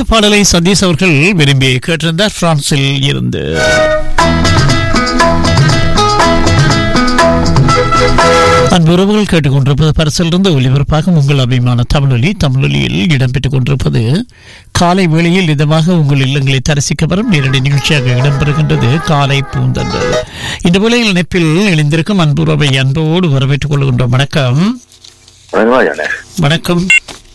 பாடலை சதீஷ் அவர்கள் விரும்பி கேட்டிருந்தார் பிரான்சில் இருந்து அன்புறவுகள் கேட்டுக்கொண்டிருப்பது பரிசிலிருந்து ஒலிபரப்பாக உங்கள் அபிமான தமிழொலி தமிழொலியில் இடம்பெற்றுக் கொண்டிருப்பது காலை வேளையில் இதமாக உங்கள் இல்லங்களை தரிசிக்க வரும் நேரடி நிகழ்ச்சியாக இடம்பெறுகின்றது காலை பூந்தன்று இந்த வேளையில் நெப்பில் இணைந்திருக்கும் அன்புறவை அன்போடு வரவேற்றுக் கொள்கின்ற வணக்கம் வணக்கமா ஜானே வணக்கம்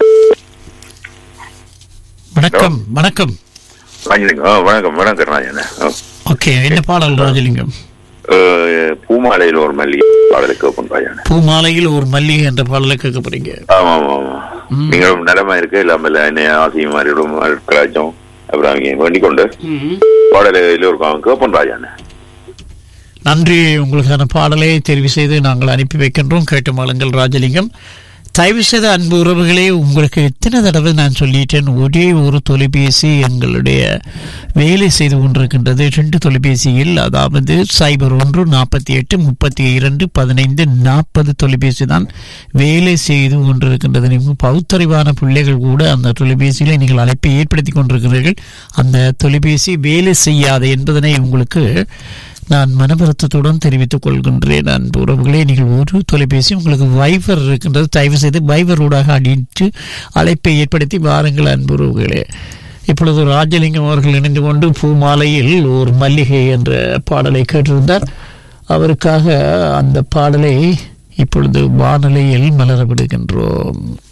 வணக்கம் வணக்கம் ராஜலிங்கம் ஆ, வணக்கம் வணக்கம் ராஜனே ஓகே என்ன பாடல் ராஜலிங்கம் பூமாலையில் ஒரு மல்லிகை பாடலுக்கு ஓப்பன் ராஜானே பூமாலையில் ஒரு மல்லிகை என்ற பாடலை கேட்க போறீங்க ஆமா ஆமா ஆமா நீங்களும் நலமா இருக்கு இல்லாமல் என்ன ஆசையும் மாறிடும் கலாச்சும் அப்புறம் அவங்க வேண்டிக் கொண்டு பாடலில் ஒரு ஓப்பன் ராஜானே நன்றி உங்களுக்கான பாடலை தெரிவு செய்து நாங்கள் அனுப்பி வைக்கின்றோம் கேட்டு மாளுங்கள் ராஜலிங்கம் தயவு செய்த அன்பு உறவுகளே உங்களுக்கு எத்தனை தடவை நான் சொல்லிட்டேன் ஒரே ஒரு தொலைபேசி எங்களுடைய வேலை செய்து கொண்டிருக்கின்றது ரெண்டு தொலைபேசியில் அதாவது சைபர் ஒன்று நாற்பத்தி எட்டு முப்பத்தி இரண்டு பதினைந்து நாற்பது தொலைபேசி தான் வேலை செய்து கொண்டிருக்கின்றது நீங்கள் பகுத்தறிவான பிள்ளைகள் கூட அந்த தொலைபேசியில் நீங்கள் அழைப்பை ஏற்படுத்தி கொண்டிருக்கிறீர்கள் அந்த தொலைபேசி வேலை செய்யாது என்பதனை உங்களுக்கு நான் மனவருத்தத்துடன் தெரிவித்துக் கொள்கின்றேன் அன்பு உறவுகளே நீங்கள் ஒரு தொலைபேசி உங்களுக்கு வைபர் இருக்கின்றது தயவு செய்து வைபர் ஊடாக அடித்து அழைப்பை ஏற்படுத்தி வாருங்கள் அன்பு உறவுகளே இப்பொழுது ராஜலிங்கம் அவர்கள் இணைந்து கொண்டு பூமாலையில் ஒரு மல்லிகை என்ற பாடலை கேட்டிருந்தார் அவருக்காக அந்த பாடலை இப்பொழுது வானொலியில் மலர விடுகின்றோம்